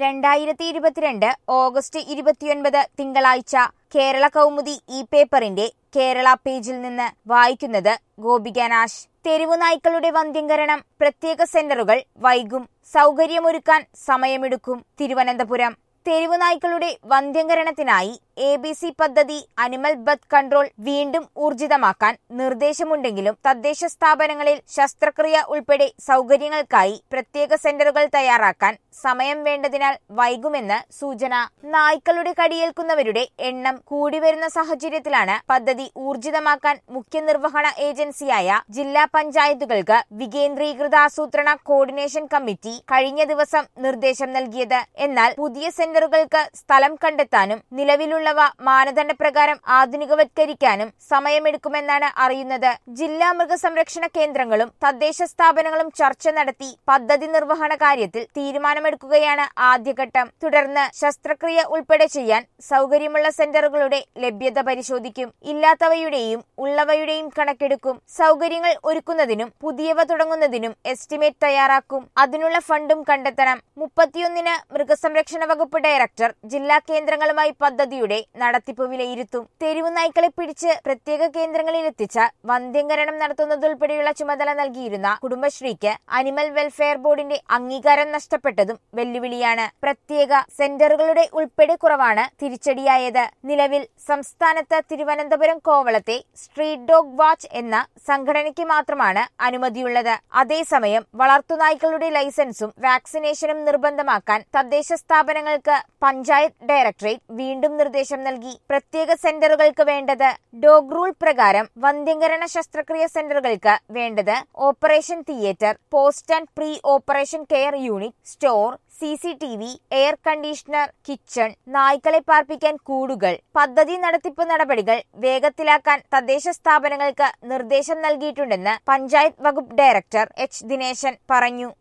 രണ്ടായിരത്തി ഇരുപത്തിരണ്ട് ഓഗസ്റ്റ് ഇരുപത്തിയൊൻപത് തിങ്കളാഴ്ച കേരള കൗമുദി ഈ പേപ്പറിന്റെ കേരള പേജിൽ നിന്ന് വായിക്കുന്നത് ഗോപികനാശ് തെരുവു നായ്ക്കളുടെ വന്ധ്യംകരണം പ്രത്യേക സെന്ററുകൾ വൈകും സൗകര്യമൊരുക്കാൻ സമയമെടുക്കും തിരുവനന്തപുരം തെരുവു നായ്ക്കളുടെ വന്ധ്യംകരണത്തിനായി എ ബി സി പദ്ധതി അനിമൽ ബർത്ത് കൺട്രോൾ വീണ്ടും ഊർജിതമാക്കാൻ നിർദ്ദേശമുണ്ടെങ്കിലും തദ്ദേശ സ്ഥാപനങ്ങളിൽ ശസ്ത്രക്രിയ ഉൾപ്പെടെ സൗകര്യങ്ങൾക്കായി പ്രത്യേക സെന്ററുകൾ തയ്യാറാക്കാൻ സമയം വേണ്ടതിനാൽ വൈകുമെന്ന് സൂചന നായ്ക്കളുടെ കടിയേൽക്കുന്നവരുടെ എണ്ണം കൂടിവരുന്ന സാഹചര്യത്തിലാണ് പദ്ധതി ഊർജിതമാക്കാൻ മുഖ്യ നിർവഹണ ഏജൻസിയായ ജില്ലാ പഞ്ചായത്തുകൾക്ക് വികേന്ദ്രീകൃത ആസൂത്രണ കോർഡിനേഷൻ കമ്മിറ്റി കഴിഞ്ഞ ദിവസം നിർദ്ദേശം നൽകിയത് എന്നാൽ പുതിയ സെന്ററുകൾക്ക് സ്ഥലം കണ്ടെത്താനും നിലവിലുള്ളവ മാനദണ്ഡപ്രകാരം ആധുനികവത്കരിക്കാനും സമയമെടുക്കുമെന്നാണ് അറിയുന്നത് ജില്ലാ മൃഗസംരക്ഷണ കേന്ദ്രങ്ങളും തദ്ദേശ സ്ഥാപനങ്ങളും ചർച്ച നടത്തി പദ്ധതി നിർവഹണ കാര്യത്തിൽ തീരുമാനമെടുക്കുകയാണ് ആദ്യഘട്ടം തുടർന്ന് ശസ്ത്രക്രിയ ഉൾപ്പെടെ ചെയ്യാൻ സൗകര്യമുള്ള സെന്ററുകളുടെ ലഭ്യത പരിശോധിക്കും ഇല്ലാത്തവയുടെയും ഉള്ളവയുടെയും കണക്കെടുക്കും സൗകര്യങ്ങൾ ഒരുക്കുന്നതിനും പുതിയവ തുടങ്ങുന്നതിനും എസ്റ്റിമേറ്റ് തയ്യാറാക്കും അതിനുള്ള ഫണ്ടും കണ്ടെത്തണം മുപ്പത്തിയൊന്നിന് മൃഗസംരക്ഷണ വകുപ്പ് ഡയറക്ടർ ജില്ലാ കേന്ദ്രങ്ങളുമായി പദ്ധതിയുടെ നടത്തിപ്പ് വിലയിരുത്തും തെരുവു നായ്ക്കളെ പിടിച്ച് പ്രത്യേക കേന്ദ്രങ്ങളിൽ എത്തിച്ച വന്ധ്യംകരണം നടത്തുന്നതുൾപ്പെടെയുള്ള ചുമതല നൽകിയിരുന്ന കുടുംബശ്രീക്ക് അനിമൽ വെൽഫെയർ ബോർഡിന്റെ അംഗീകാരം നഷ്ടപ്പെട്ടതും വെല്ലുവിളിയാണ് പ്രത്യേക സെന്ററുകളുടെ ഉൾപ്പെടെ കുറവാണ് തിരിച്ചടിയായത് നിലവിൽ സംസ്ഥാനത്ത് തിരുവനന്തപുരം കോവളത്തെ സ്ട്രീറ്റ് ഡോഗ് വാച്ച് എന്ന സംഘടനയ്ക്ക് മാത്രമാണ് അനുമതിയുള്ളത് അതേസമയം വളർത്തുനായ്ക്കളുടെ ലൈസൻസും വാക്സിനേഷനും നിർബന്ധമാക്കാൻ തദ്ദേശ സ്ഥാപനങ്ങൾക്ക് പഞ്ചായത്ത് ഡയറക്ടറേറ്റ് വീണ്ടും നിർദ്ദേശം നൽകി പ്രത്യേക സെന്ററുകൾക്ക് വേണ്ടത് ഡോഗ് റൂൾ പ്രകാരം വന്ധ്യംകരണ ശസ്ത്രക്രിയ സെന്ററുകൾക്ക് വേണ്ടത് operation theatre post and pre operation care unit store C C T V air conditioner kitchen നായ്ക്കളെ പാർപ്പിക്കാൻ കൂടുകൾ പദ്ധതി നടത്തിപ്പ് നടപടികൾ വേഗത്തിലാക്കാൻ തദ്ദേശ സ്ഥാപനങ്ങൾക്ക് നിർദ്ദേശം നൽകിയിട്ടുണ്ടെന്ന് പഞ്ചായത്ത് വകുപ്പ് ഡയറക്ടർ എച്ച് ദിനേശൻ പറഞ്ഞു